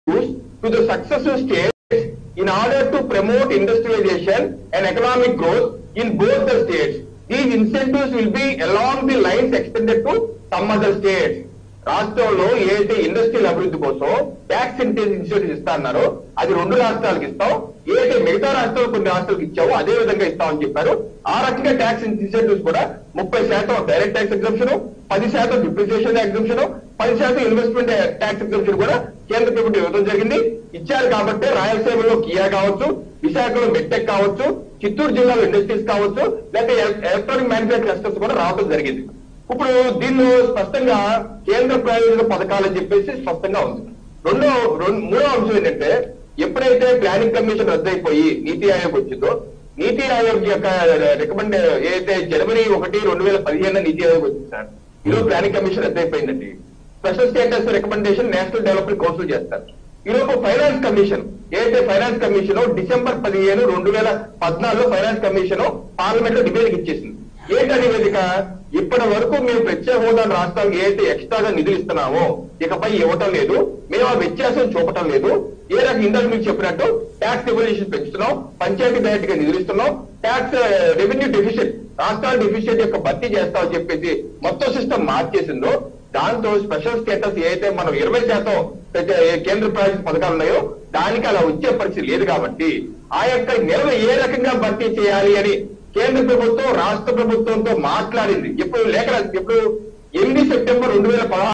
to the successive states in order to promote industrialization and economic growth in both the states. These incentives will be along the lines extended to some other states. రాష్ట్రంలో ఏదైతే industrial అభివృద్ధి కోసం tax incentives ఇస్తా అన్నారో అది రెండు రాష్ట్రాలకు ఇస్తాం ఏదైతే మిగతా రాష్ట్రాలు కొన్ని రాష్ట్రాలకు ఇచ్చావో అదే విధంగా ఇస్తామని చెప్పారు ఆ రకంగా ట్యాక్స్ ఇన్సెంటివ్స్ కూడా ముప్పై శాతం డైరెక్ట్ ట్యాక్స్ ఎగ్జంప్షన్ పది శాతం డిప్రిసియేషన్ ఎగ్జంప్షన్ పది శాతం ఇన్వెస్ట్మెంట్ ట్యాక్స్ ఎగ్జంప్షన్ కూడా కేంద్ర ప్రభుత్వం ఇవ్వడం జరిగింది ఇచ్చారు కాబట్టి రాయలసీమలో కియా కావచ్చు విశాఖలో మెట్టెక్ కావచ్చు చిత్తూరు జిల్లాలో ఇండస్ట్రీస్ కావచ్చు లేకపోతే ఎలక్ట్రానిక్ మ్యానుఫ్యాక్చర్ క్లస్టర్స్ కూడా రావడం జరిగింది ఇప్పుడు దీనిలో స్పష్టంగా కేంద్ర ప్రాయోజిత పథకాలు అని చెప్పేసి స్పష్టంగా ఉంది రెండో రెండు మూడో అంశం ఏంటంటే ఎప్పుడైతే ప్లానింగ్ కమిషన్ రద్దయిపోయి నీతి ఆయోగ్ వచ్చిందో నీతి ఆయోగ్ యొక్క రికమెండ్ ఏదైతే జనవరి ఒకటి రెండు వేల పదిహేను నీతి ఆయోగ్ వచ్చింది సార్ ఈరోజు ప్లానింగ్ కమిషన్ రద్దయిపోయిందండి special status recommendation National Development Council చేస్తారు ఈలోపు ఫైనాన్స్ కమిషన్ ఏదైతే ఫైనాన్స్ కమిషన్ డిసెంబర్ పదిహేను రెండు వేల పద్నాలుగులో ఫైనాన్స్ కమిషన్ పార్లమెంట్ లో డిబేట్ ఇచ్చేసింది ఏంటా నివేదిక ఇప్పటి వరకు మేము ప్రత్యేక హోదా రాష్ట్రానికి ఏదైతే ఎక్స్ట్రాగా నిధులు ఇస్తున్నామో ఇకపై ఇవ్వటం లేదు మేము ఆ వ్యత్యాసం చూపటం లేదు ఏ రకంగా ఇందాక మీకు చెప్పినట్టు ట్యాక్స్ రెవల్యూషన్ పెంచుతున్నాం పంచాయతీ డైరెక్ట్ గా నిధులు ఇస్తున్నాం ట్యాక్స్ రెవెన్యూ డెఫిషియట్ రాష్ట్రాల డెఫిషియట్ యొక్క భర్తీ చేస్తామని చెప్పేసి మొత్తం సిస్టమ్ మార్చేసిందో దాంతో స్పెషల్ స్టేటస్ ఏదైతే మనం ఇరవై శాతం ప్రతి- కేంద్ర ప్రాజెక్ట్ పథకాలు ఉన్నాయో దానికి అలా వచ్చే పరిస్థితి లేదు కాబట్టి ఆ యొక్క నిల్వ ఏ రకంగా భర్తీ చేయాలి అని కేంద్ర ప్రభుత్వం రాష్ట్ర ప్రభుత్వంతో మాట్లాడింది ఎప్పుడు లేఖ రాసి- ఎప్పుడు ఎనిమిది సెప్టెంబర్ రెండు వేల పదహారు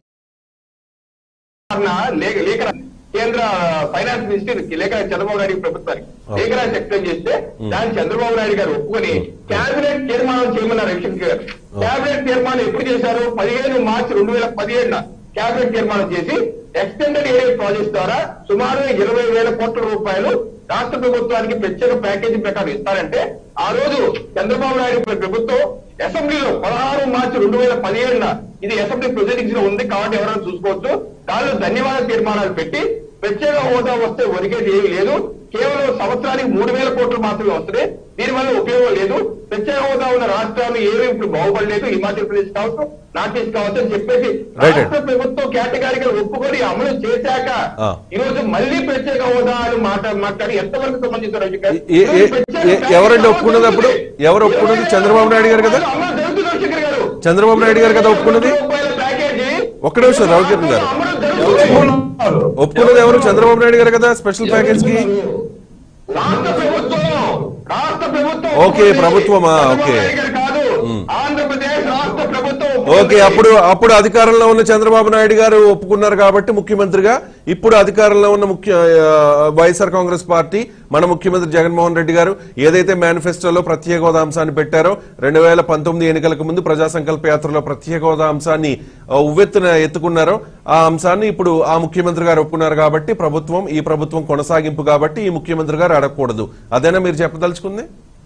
లేఖ లేఖ రాసి- కేంద్ర ఫైనాన్స్ మినిస్టర్ లేఖ రాసి చంద్రబాబు నాయుడు ప్రభుత్వానికి లేఖ రాసి ఎక్స్ప్లెయిన్ చేస్తే దాన్ని చంద్రబాబు నాయుడు గారు ఒప్పుకొని కేబినెట్ తీర్మానం చేయమన్నారు రవిశంకర్ గారు కేబినెట్ తీర్మానం ఎప్పుడు చేశారు పదిహేను మార్చి రెండు వేల పదిహేడున కేబినెట్ తీర్మానం చేసి ఎక్స్టెండెడ్ ఏరియా ప్రాజెక్ట్ ద్వారా సుమారు ఇరవై వేల కోట్ల రూపాయలు రాష్ట్ర ప్రభుత్వానికి ప్రత్యేక ప్యాకేజీ ప్రకారం ఇస్తారంటే ఆ రోజు చంద్రబాబు నాయుడు ప్రభుత్వం అసెంబ్లీలో పదహారు మార్చి రెండు వేల పదిహేడున ఇది అసెంబ్లీ ప్రొసీడింగ్స్ లో ఉంది కాబట్టి ఎవరైనా చూసుకోవచ్చు దానిలో ధన్యవాద తీర్మానాలు పెట్టి ప్రత్యేక హోదా వస్తే ఒరిగేది ఏమీ లేదు కేవలం సంవత్సరానికి మూడు వేల కోట్లు మాత్రమే వస్తుంది దీనివల్ల ఉపయోగం లేదు ప్రత్యేక హోదా ఉన్న రాష్ట్రాలు ఏమీ ఇప్పుడు బాగుపడలేదు హిమాచల్ ప్రదేశ్ కావచ్చు నార్త్ ఈస్ట్ కావచ్చు అని చెప్పేసి Right. రాష్ట్ర ప్రభుత్వం కేటగిరిగా ఒప్పుకొని అమలు చేశాక ఆ. ఈ రోజు మళ్ళీ ప్రత్యేక హోదా అని మాట మాట్లాడి ఎంతవరకు సంబంధించిన రవిశంకర్? ఏ- ఏ- ఏ- ఎవరండి ఒప్పుకున్నది అప్పుడు? ఎవరు ఒప్పుకున్నది? చంద్రబాబు నాయుడు గారు కదా? అమలు జరుగుతుంది రవిశంకర్ గారు. చంద్రబాబు నాయుడు గారు కదా ఒప్పుకున్నది? రూపాయల ప్యాకేజీ ఒక్క నిమిషం రవికిరణ్ గారు అమలు జరుగుతుంది. ఒప్పుకున్నది ఎవరు చంద్రబాబు నాయుడు గారు కదా స్పెషల్ ప్యాకేజ్ కి రాష్ట్ర ప్రభుత్వం రాష్ట్ర ప్రభుత్వం ఓకే, ప్రభుత్వమా? ఓకే. చంద్రబాబు నాయుడు గారు కాదు ఆంధ్రప్రదేశ్ రాష్ట్ర ప్రభుత్వం ఓకే అప్పుడు అప్పుడు అధికారంలో ఉన్న చంద్రబాబు నాయుడు గారు ఒప్పుకున్నారు కాబట్టి ముఖ్యమంత్రిగా ఇప్పుడు అధికారంలో ఉన్న ముఖ్య ఆ, వైఎస్ఆర్ కాంగ్రెస్ పార్టీ మన ముఖ్యమంత్రి జగన్మోహన్ రెడ్డి గారు ఏదైతే మేనిఫెస్టోలో ప్రత్యేక హోదా అంశాన్ని పెట్టారో రెండు వేల పంతొమ్మిది ఎన్నికలకు ముందు ప్రజా సంకల్ప యాత్రలో ప్రత్యేక హోదా అంశాన్ని ఆ, ఉవ్వెత్తున ఎత్తుకున్నారో ఆ అంశాన్ని ఇప్పుడు ఆ ముఖ్యమంత్రి గారు ఒప్పుకున్నారు కాబట్టి ప్రభుత్వం ఈ ప్రభుత్వం కొనసాగింపు కాబట్టి ఈ ముఖ్యమంత్రి గారు అడగకూడదు అదేనా మీరు చెప్పదలుచుకుంది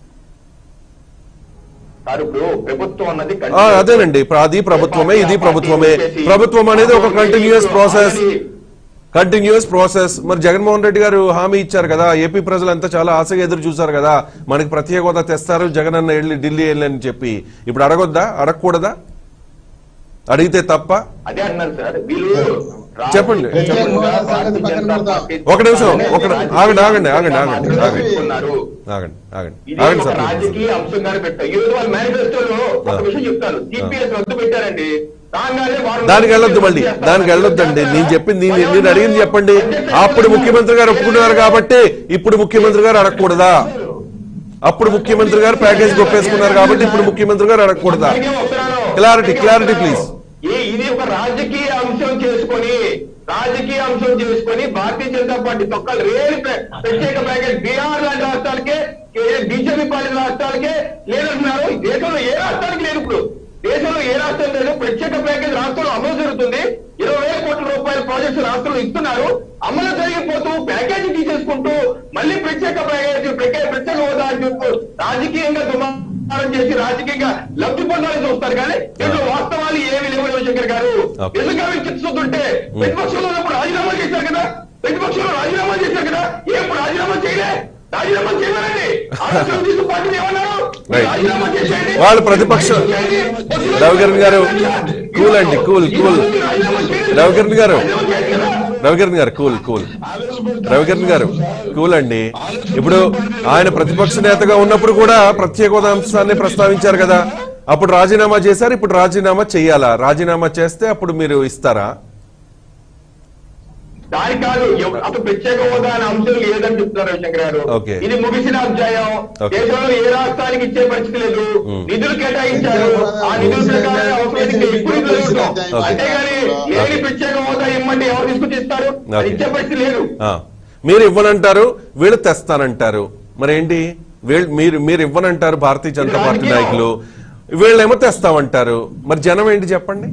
సార్ ఇప్పుడు ప్రభుత్వం అన్నది ఆ, అదేనండి ఇప్పుడు అది ప్రభుత్వమే ఇది ప్రభుత్వమే ప్రభుత్వం అనేది ఒక కంటిన్యూస్ ప్రాసెస్ కంటిన్యూస్ ప్రాసెస్ మరి జగన్మోహన్ రెడ్డి గారు హామీ ఇచ్చారు కదా ఏపీ ప్రజలంతా చాలా ఆశగా ఎదురు చూశారు కదా మనకి ప్రత్యేక హోదా తెస్తారు జగన్ అన్న వెళ్ళి ఢిల్లీ వెళ్ళి అని చెప్పి ఇప్పుడు అడగొద్దా అడగకూడదా అడిగితే తప్ప అదే అన్నారు సార్ వీళ్ళు చెప్పండి, రాజకీయంగా చెప్పండి. భారతీయ జనతా పార్టీ ఒక నిమిషం, ఒక- ఆగండి, ఆగండి, ఆగండి, ఆగండి, మాత్రమే ఆగండి. పెట్టుకున్నారు. ఆగండి ఆగండి ఇది ఆగండి ఒక సార్ రాజకీయ అంశంగానే పెట్టారు ఈ రోజు వాళ్ళ మేనిఫెస్టోలో ఒక విషయం చెప్తాను సిపిఎస్ రద్దు పెట్టారండి రాగానే వారం దానికి వెళ్ళొద్దు మళ్ళీ దానికి వెళ్ళొద్దండి నేను చెప్పింది నేను నేను అడిగింది చెప్పండి అప్పుడు ముఖ్యమంత్రి గారు ఒప్పుకున్నారు కాబట్టి ఇప్పుడు ముఖ్యమంత్రి గారు అడగకూడదా అప్పుడు ముఖ్యమంత్రి గారు ప్యాకేజ్ ఒప్పేసుకున్నారు కాబట్టి ఇప్పుడు ముఖ్యమంత్రి గారు అడగకూడదా క్లారిటీ క్లారిటీ ప్లీజ్ ఈ ఇది ఒక రాజకీయ అంశం చేసుకొని రాజకీయ అంశం చేసుకొని భారతీయ జనతా పార్టీ తొక్కలు రేలు ప్ర- ప్రత్యేక ప్యాకేజ్ బీహార్ లాంటి రాష్ట్రాలకే బీజేపీ పార్టీ రాష్ట్రాలకే లేదంటున్నారు ఈ దేశంలో ఏ రాష్ట్రానికి లేదు ఇప్పుడు దేశంలో ఏ రాష్ట్రం లేదు ప్రత్యేక ప్యాకేజ్ రాష్ట్రంలో అమలు జరుగుతుంది ఇరవై వేల కోట్ల రూపాయల ప్రాజెక్ట్స్ రాష్ట్రంలో ఇస్తున్నారు అమలు జరిగిపోతూ ప్యాకేజీ తీసేసుకుంటూ మళ్ళీ ప్రత్యేక ప్యాకేజ్ ప్రత్యేక ప్రత్యేక హోదా అని చెప్పు రాజకీయంగా దుమారం చేసి రాజకీయంగా లబ్ధి పొందాలని చూస్తారు కానీ దీంట్లో వాస్తవాలు ఏమి లేవు రవిశంకర్ గారు Okay. నిజంగా మీరు చిత్తశుద్ధుంటే ప్రతిపక్షంలో ఉన్నప్పుడు రాజీనామా చేశారు కదా ప్రతిపక్షంలో రాజీనామా చేశారు కదా ఏ ఇప్పుడు రాజీనామా చేయలే రాజీనామా చేయమనండి ఆలోచన తీసుకు పార్టీని ఏమన్నారు Right. రాజీనామా చేసేయండి వాళ్ళు ప్రతిపక్ష- రవికిరణ్ గారు, cool అండి, cool, cool. రవికిరణ్ గారు. రాజీనామా చేయండి కదా? రవికిరణ్ గారు కూల్ కూల్ రవికిరణ్ గారు కూల్ అండి ఇప్పుడు ఆయన ప్రతిపక్ష నేతగా ఉన్నప్పుడు కూడా ప్రత్యేక హోదా అంశాన్ని ప్రస్తావించారు కదా అప్పుడు రాజీనామా చేశారు ఇప్పుడు రాజీనామా చెయ్యాలా రాజీనామా చేస్తే అప్పుడు మీరు ఇస్తారా దాని కాదు ఎవ- అసలు ప్రత్యేక హోదా అనే అంశం లేదని చెప్తున్నారు రవిశంకర్ గారు ఓకే. ఇది ముగిసిన అధ్యాయం ఓకే. దేశంలో ఏ రాష్ట్రానికి ఇచ్చే పరిస్థితి లేదు మ్మ్. నిధులు కేటాయించారు ఆ నిధుల ప్రకారం అవసరమైతే ఇంకా ఎక్కువ నిధులు ఇస్తాం. ఓకే. అంతేగాని లేని ప్రత్యేక హోదా ఇమ్మంటే ఎవరు తీసుకొచ్చి ఇస్తారు అది ఓకే. ఇచ్చే పరిస్థితి లేదు ఆ, మీరు ఇవ్వనంటారు వీళ్ళు తెస్తానంటారు మరేంటి వీళ్ళు మీరు మీరు ఇవ్వనంటారు భారతీయ జనతా ఇది పార్టీ రాజకీయం. నాయకులు వీళ్ళేమో తెస్తామంటారు మరి జనం ఏంటి చెప్పండి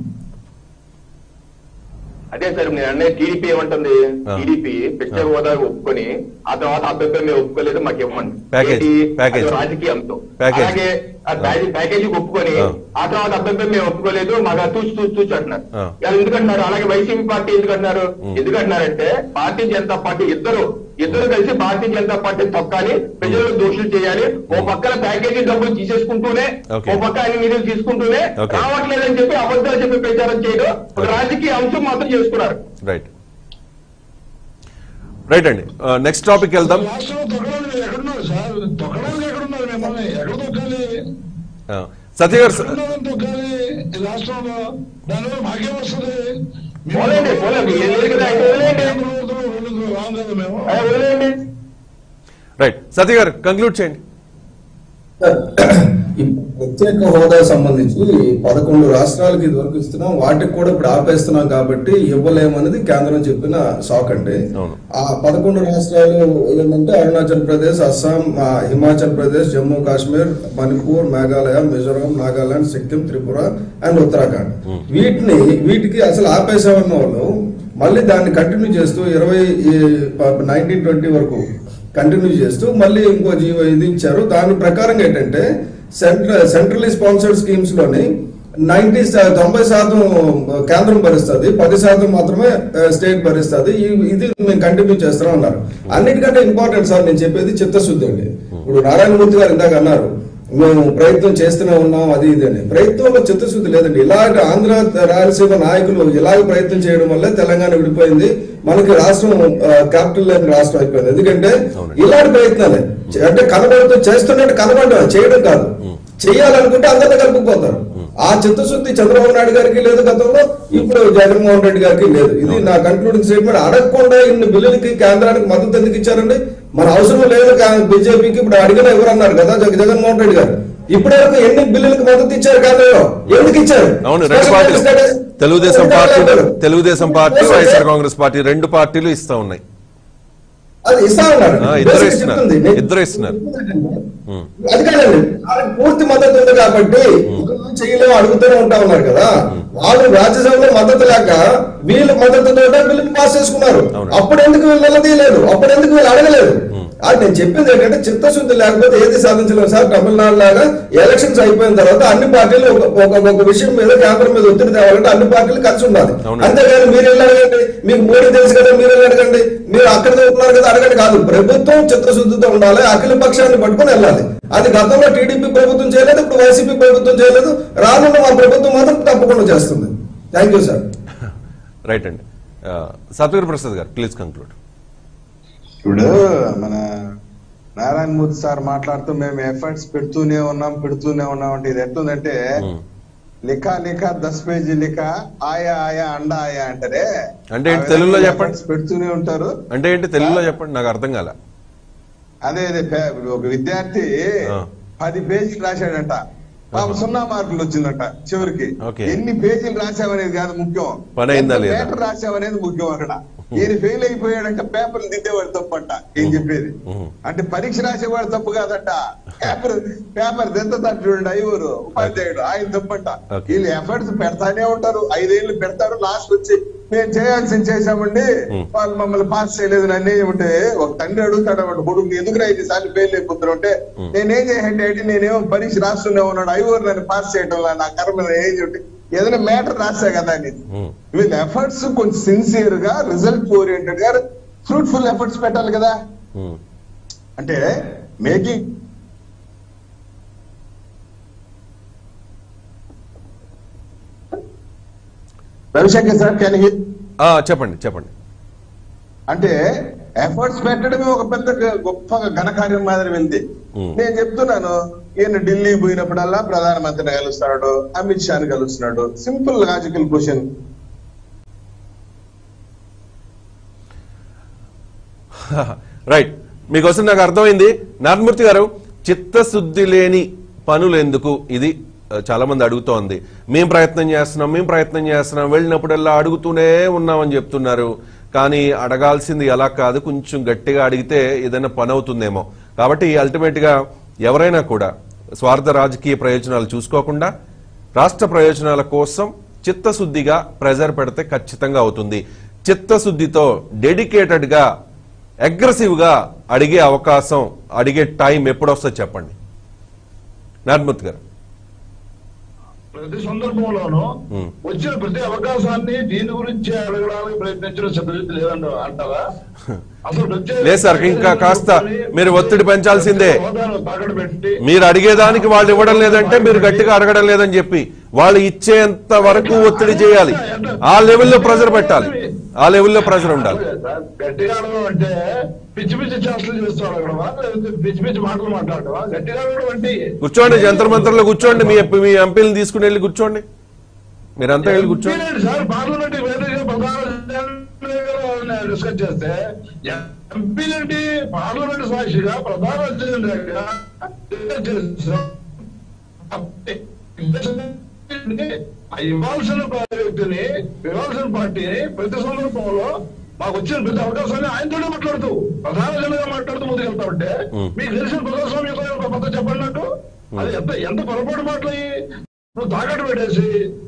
అదే సార్ నేను అన్నీ టీడీపీ ఏమంటుంది ఆ. టీడీపీ ప్రత్యేక హోదా ఒప్పుకొని ఆ తర్వాత అభ్యర్థులు మేము ఒప్పుకోలేదు మాకు ఇవ్వండి ప్యాకేజ్, ఏంటి? ప్యాకేజ్. అది రాజకీయ అంశం ప్యాకేజ్. అలాగే ఆ ప్యాకేజ్ ప్యాకేజీకి ఒప్పుకొని ఆ. ఆ తర్వాత అభ్యర్థులు మేము ఒప్పుకోలేదు మాకు అది తూచి తూచి తూచి అంటున్నారు ఆ. ఇలా ఎందుకంటున్నారు అలాగే వైసీపీ పార్టీ ఎందుకంటున్నారు ఎందుకంటున్నారంటే భారతీయ జనతా పార్టీ ఇద్దరు ఇద్దరు కలిసి భారతీయ జనతా పార్టీ తొక్కాలి ప్రజలకు దోషులు చేయాలి ఓ పక్కన ప్యాకేజీ డబ్బులు తీసేసుకుంటూనే ఓకే. ఓ పక్క అన్ని నిధులు తీసుకుంటూనే ఓకే. రావట్లేదని చెప్పి అబద్ధాలు చెప్పి ప్రచారం చేయడం ఒక ఓకే. రాజకీయ అంశం మాత్రం చేసుకున్నారు రైట్ రైట్ అండి నెక్స్ట్ టాపిక్ వెళ్దాం రాష్ట్రంలో తొక్కడానికి మీరు ఎక్కడున్నారు సార్ తొక్కడానికి ఎక్కడున్నారు మిమ్మల్ని ఎక్కడ తొక్కాలి ఆ, సత్య గారు స- ఎక్కడున్నారని తొక్కాలి ఈ రాష్ట్రంలో దానివల్ల మాకేం వస్తుంది పోలేండి, పోలేండి. ఏం లేదు కదా, అయితే వదిలేయండి. రాం కదా మేము అదే వదిలేయండి రైట్ సత్య గారు కంక్లూడ్ చేయండి ఈ ప్రత్యేక హోదా సంబంధించి పదకొండు రాష్ట్రాలకి ఇదివరకు ఇస్తున్నాం వాటికి కూడా ఇప్పుడు ఆపేస్తున్నాం కాబట్టి ఇవ్వలేమనేది కేంద్రం చెప్పిన షాక్ అండి అవును. ఆ పదకొండు రాష్ట్రాలు ఏంటంటే అరుణాచల్ ప్రదేశ్ అస్సాం ఆ, హిమాచల్ ప్రదేశ్ జమ్మూ కాశ్మీర్ మణిపూర్ మేఘాలయ మిజోరాం నాగాలాండ్ సిక్కిం త్రిపుర అండ్ ఉత్తరాఖండ్ వీటిని వీటికి అసలు ఆపేసామన్న వాళ్ళు మళ్ళీ దాన్ని కంటిన్యూ చేస్తూ ఇరవై నైన్టీన్ ట్వంటీ వరకు కంటిన్యూ చేస్తూ మళ్ళీ ఇంకో జీవో ఇది ఇచ్చారు దాని ప్రకారం ఏంటంటే సెంట్రల్ సెంట్రల్లీ స్పాన్సర్డ్ స్కీమ్స్ లోని నైన్టీ తొంభై శాతం కేంద్రం భరిస్తుంది పది శాతం మాత్రమే స్టేట్ భరిస్తుంది ఇది మేము కంటిన్యూ చేస్తాం అన్నారు అన్నిటికంటే ఇంపార్టెంట్ సార్ నేను చెప్పేది చిత్తశుద్ధి అండి ఇప్పుడు నారాయణమూర్తి గారు ఇందాక అన్నారు మేము ప్రయత్నం చేస్తూనే ఉన్నాం అది ఇది అని ప్రయత్నంలో చిత్తశుద్ధి లేదండి ఇలాగ ఆంధ్ర రాయలసీమ నాయకులు ఇలాగ ప్రయత్నం చేయడం వల్లే తెలంగాణ విడిపోయింది మనకి రాష్ట్రం క్యాపిటల్ లేని రాష్ట్రం అయిపోయింది ఎందుకంటే అవునండి. ఇలాంటి ప్రయత్నాలే అంటే కనబడుతూ చేస్తున్నట్టు కనబడడం చేయడం కాదు చేయాలనుకుంటే అందరినీ కలుపుకుపోతారు ఆ చిత్తశుద్ధి చంద్రబాబు నాయుడు గారికి లేదు గతంలో ఇప్పుడు జగన్మోహన్ రెడ్డి గారికి లేదు ఇది నా కన్క్లూడింగ్ స్టేట్మెంట్ అడగకుండా ఇన్ని బిల్లులకి కేంద్రానికి మద్దతు ఎందుకు ఇచ్చారండి మన అవసరం లేదు బీజేపీకి ఇప్పుడు అడిగిన ఎవరు అన్నారు కదా జగ- జగన్మోహన్ రెడ్డి గారు ఇప్పటివరకు ఎన్ని బిల్లులకు మద్దతు ఇచ్చారు కేంద్రంలో ఎందుకు ఇచ్చారు అవును రెండు పార్టీలు Telugu Desam Party Telugu Desam Party YSR Congress Party రెండు పార్టీలు ఇస్తా ఉన్నాయి అది ఇస్తా ఉన్నారు ఆ, ఇద్దరు Basic ఇస్తున్నారు. చెప్తుంది. నేను- ఇద్దరు ఇస్తున్నారు. ఉం. అది కాదండి వాళ్ళకి పూర్తి మద్దతు ఉంది కాబట్టి ఇక చేయలేము అడుగుతూనే ఉంటా ఉన్నారు కదా వాళ్ళు రాజ్యసభలో మద్దతు లేక వీళ్ళు మద్దతుతో బిల్లుని పాస్ చేసుకున్నారు అవును. అప్పుడు ఎందుకు వీళ్ళు నిలదీయలేదు అప్పుడు ఎందుకు వీళ్ళు అడగలేదు అది నేను చెప్పింది ఏంటంటే చిత్తశుద్ధి లేకపోతే ఏది సాధించలేము సార్ తమిళనాడు లాగా ఎలక్షన్స్ అయిపోయిన తర్వాత అన్ని పార్టీలు ఒక- ఒక ఒక విషయం మీద కేంద్రం మీద ఒత్తిడి తేవాలంటే అన్ని పార్టీలు కలిసి ఉండాలి అవును. అంతేగాని మీరు వెళ్ళి అడగండి మీకు మోడీ తెలుసు కదా మీరు వెళ్ళి అడగండి మీరు అక్కడ ఉన్నారు కదా అడగండి కాదు ప్రభుత్వం చిత్తశుద్ధితో ఉండాలి అఖిల పక్షాన్ని పట్టుకొని వెళ్ళాలి అది గతంలో టీడీపీ ప్రభుత్వం చేయలేదు ఇప్పుడు వైసీపీ ప్రభుత్వం చేయలేదు రానున్న మా ప్రభుత్వం మాత్రం తప్పకుండా చేస్తుంది థ్యాంక్ యూ సార్ రైట్ అండి ఆ, సత్యగిరి ప్రసాద్ గారు ప్లీజ్ కంక్లూడ్ ఇప్పుడు మన నారాయణమూర్తి సార్ మాట్లాడుతూ మేము ఎఫర్ట్స్ పెడుతూనే ఉన్నాం పెడుతూనే ఉన్నాం అంటే ఇది ఎట్లుందంటే లిఖా లిఖా దస్ పేజీ లిఖా ఆయా ఆయా అండ ఆయా అంటారే అంటే ఏంటి ఆ తెలుగులో విధంగా చెప్పండి. efforts పెడుతూనే ఉంటారు అంటే ఏంటి తెలుగులో చెప్పండి నాకు అర్థం కాల అదే అదే పే- ఒక విద్యార్థి ఆ. పది పేజీలు రాశాడంట పాపం సున్నా మార్కులు వచ్చిందట చివరికి ఓకే. ఎన్ని పేజీలు రాసావనేది కాదు ముఖ్యం పని అయిందా ఎంత లేదా? పేపర్ రాసావనేది ముఖ్యం అక్కడ ఈయన ఫెయిల్ అయిపోయాడంట పేపర్ దిద్దేవాడు తప్పంట ఏం చెప్పేది ఉహు. అంటే పరీక్ష రాసేవాడు తప్పు కాదట పేపర్ పేపర్ దిద్దుతాడు చూడండి ఐవరు ఉపాధ్యాయుడు ఆయన తప్పంట ఓకే. వీళ్ళు ఎఫర్ట్స్ పెడతానే ఉంటారు ఐదేళ్లు పెడతారు లాస్ట్ వచ్చి మేము చేయాల్సింది చేశామండి ఉం. వాళ్ళు మమ్మల్ని పాస్ చేయలేదు నన్ను ఏమంటే ఒక తండ్రి అడుగుతాడు అన్నమాట కొడుకు ఎందుకు ఐదు సార్లు ఫెయిల్ అయిపోతున్నారు అంటే నేనేం చేయండి అంటే నేనేమో పరీక్ష రాస్తూనే ఉన్నాడు ఐవర్ నన్ను పాస్ చేయడం వల్ల నా కర్మ నేను ఏం చెప్పి ఏదైనా మ్యాటర్ రాసా కదా అని ఉం. వీళ్ళ ఎఫర్ట్స్ కొంచెం సిన్సియర్ గా రిజల్ట్ ఓరియంటెడ్ గా ఫ్రూట్ఫుల్ ఎఫర్ట్స్ పెట్టాలి కదా ఉం. అంటే making Ravishankar sir can he ఆ, చెప్పండి చెప్పండి అంటే ఎఫర్ట్స్ పెట్టడమే ఒక పెద్ద గ- గొప్ప ఘనకార్యం మాదిరి ఉంది Hmm. నేను చెప్తున్నాను ఈయన ఢిల్లీ పోయినప్పుడల్లా ప్రధానమంత్రిని కలుస్తున్నాడు అమిత్ షాని కలుస్తున్నాడు సింపుల్ లాజికల్ క్వశ్చన్ రైట్ మీకోసం నాకు అర్థమైంది నారాయణమూర్తి గారు చిత్తశుద్ధి లేని పనులు ఎందుకు ఇది ఆ, చాలా మంది అడుగుతోంది మేము ప్రయత్నం చేస్తున్నాం మేము ప్రయత్నం చేస్తున్నాం వెళ్ళినప్పుడల్లా అడుగుతూనే ఉన్నామని చెప్తున్నారు కానీ అడగాల్సింది ఎలా కాదు కొంచెం గట్టిగా అడిగితే ఏదైనా పని అవుతుందేమో కాబట్టి అల్టిమేట్ గా ఎవరైనా కూడా స్వార్థ రాజకీయ ప్రయోజనాలు చూసుకోకుండా రాష్ట్ర ప్రయోజనాల కోసం చిత్తశుద్ధిగా ప్రెజర్ పెడితే ఖచ్చితంగా అవుతుంది చిత్తశుద్ధితో డెడికేటెడ్ గా అగ్రెసివ్ గా అడిగే అవకాశం అడిగే టైం ఎప్పుడు వస్తుంది చెప్పండి నారాయణమూర్తి గారు ప్రతి సందర్భంలోనూ Hmm. వచ్చిన ప్రతి అవకాశాన్ని దీని గురించి అడగడానికి ప్రయత్నించిన సిద్ధత లేదండి అంటారా అసలు ప్రత్యేక- లేదు సార్, ఇంకా కాస్త మీరు ఒత్తిడి పెంచాల్సిందే. హోదాను తాకట్టు పెట్టి మీరు అడిగేదానికి వాళ్ళు ఇవ్వడం లేదంటే మీరు గట్టిగా అడగడం లేదని చెప్పి వాళ్ళు ఇచ్చేంత వరకు ఒత్తిడి చేయాలి ఆ లెవెల్లో ప్రెజర్ పెట్టాలి ఆ లెవెల్లో ప్రెజర్ ఉండాలి సార్, గట్టిగా అడగడం అంటే పిచ్చి పిచ్చి చేష్టలు చేస్తూ అడగడమా లేకపోతే పిచ్చి పిచ్చి మాటలు మాట్లాడటమా గట్టిగా అడగడం అంటే కూర్చోండి జంతర్ మంత్రంలో కూర్చోండి మీ మీ ఎంపీలను తీసుకుని వెళ్ళి కూర్చోండి మీరంతా వెళ్ళి కూర్చోండి ఎంపీలేండి సార్ పార్లమెంట్ వేదికగా ప్రధాన డిస్కస్ చేస్తే ఎంపీలేంటి పార్లమెంట్ సాక్షిగా ప్రధాన అధ్యక్షుడిగా discuss చేస్తాం. ఆ ఇవ్వాల్సిన వ్యక్తిని ఇవ్వాల్సిన పార్టీని ప్రతి సందర్భంలో మాకు వచ్చిన ప్రతి అవకాశాన్ని ఆయనతోనే మాట్లాడుతూ ప్రధాన జనగా మాట్లాడుతూ ముందుకెళ్తా ఉంటే Hmm. మీకు తెలిసిన ప్రజాస్వామ్యం యొక్క పద్ధతి చెప్పండి నాకు అది ఎంత ఎంత పొరపాటు మాటలు ఇవి? నువ్వు తాకట్టు పెట్టేసి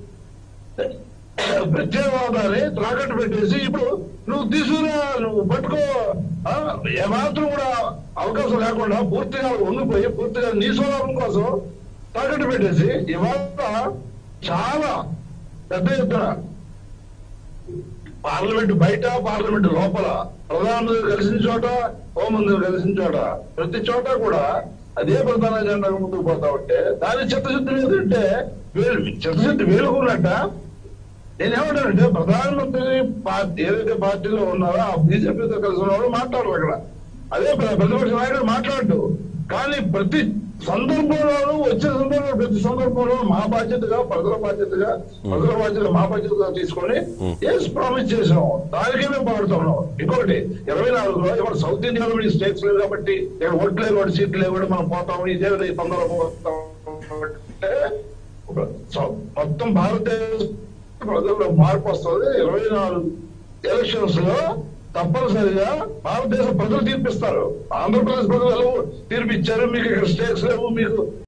ప్రత్యేకవాదాన్ని తాకట్టు పెట్టేసి ఇప్పుడు నువ్వు తీసుకురా నువ్వు పట్టుకో ఆ, ఏమాత్రం కూడా అవకాశం లేకుండా పూర్తిగా ఉండిపోయి పూర్తిగా నీ స్వలాభం కోసం తాకట్టు పెట్టేసి ఇవాళ చాలా పెద్ద ఎత్తున పార్లమెంట్ బయట పార్లమెంట్ లోపల ప్రధానులు కలిసిన చోట హోంమంత్రులు కలిసిన చోట ప్రతి చోట కూడా అదే ప్రధాన ఎజెండా ముందుకు పోతా ఉంటే దాని చిత్తశుద్ధి లేదంటే వీళ్ళు చిత్తశుద్ధి వీలుకున్నట్ట నేనేమంటానంటే ప్రధానమంత్రి పార్టీ ఏదైతే పార్టీలో ఉన్నారో ఆ బీజేపీతో కలిసి ఉన్నవాడు మాట్లాడరు అక్కడ అదే ప్ర- ప్రతిపక్ష నాయకుడు మాట్లాడు కానీ ప్రతి సందర్భంలోనూ వచ్చే సందర్భంలో ప్రతి సందర్భంలో మా బాధ్యతగా ప్రజల బాధ్యతగా ప్రజల బాధ్యత మా బాధ్యతగా తీసుకొని ఎస్ ప్రామిస్ చేసాం దానికే మేము పాడుతున్నాం ఇంకొకటి ఇరవై నాలుగులో ఇవాళ సౌత్ ఇండియాలో మీ స్టేట్స్ లేవు కాబట్టి ఇక్కడ ఓట్లు లేవు కాబట్టి సీట్లు లేవు కాబట్టి మనం పోతాం ఇదే ఈ తొందరగా పోతాం అంటే ఒక సౌ- మొత్తం భారతదేశ ప్రజల్లో మార్పు వస్తుంది ఇరవై నాలుగు ఎలక్షన్స్ లో తప్పనిసరిగా భారతదేశ ప్రజలు తీర్పిస్తారు ఆంధ్రప్రదేశ్ ప్రజలు తీర్పిచ్చారు మీకు ఇక్కడ స్టేట్స్ లేవు మీకు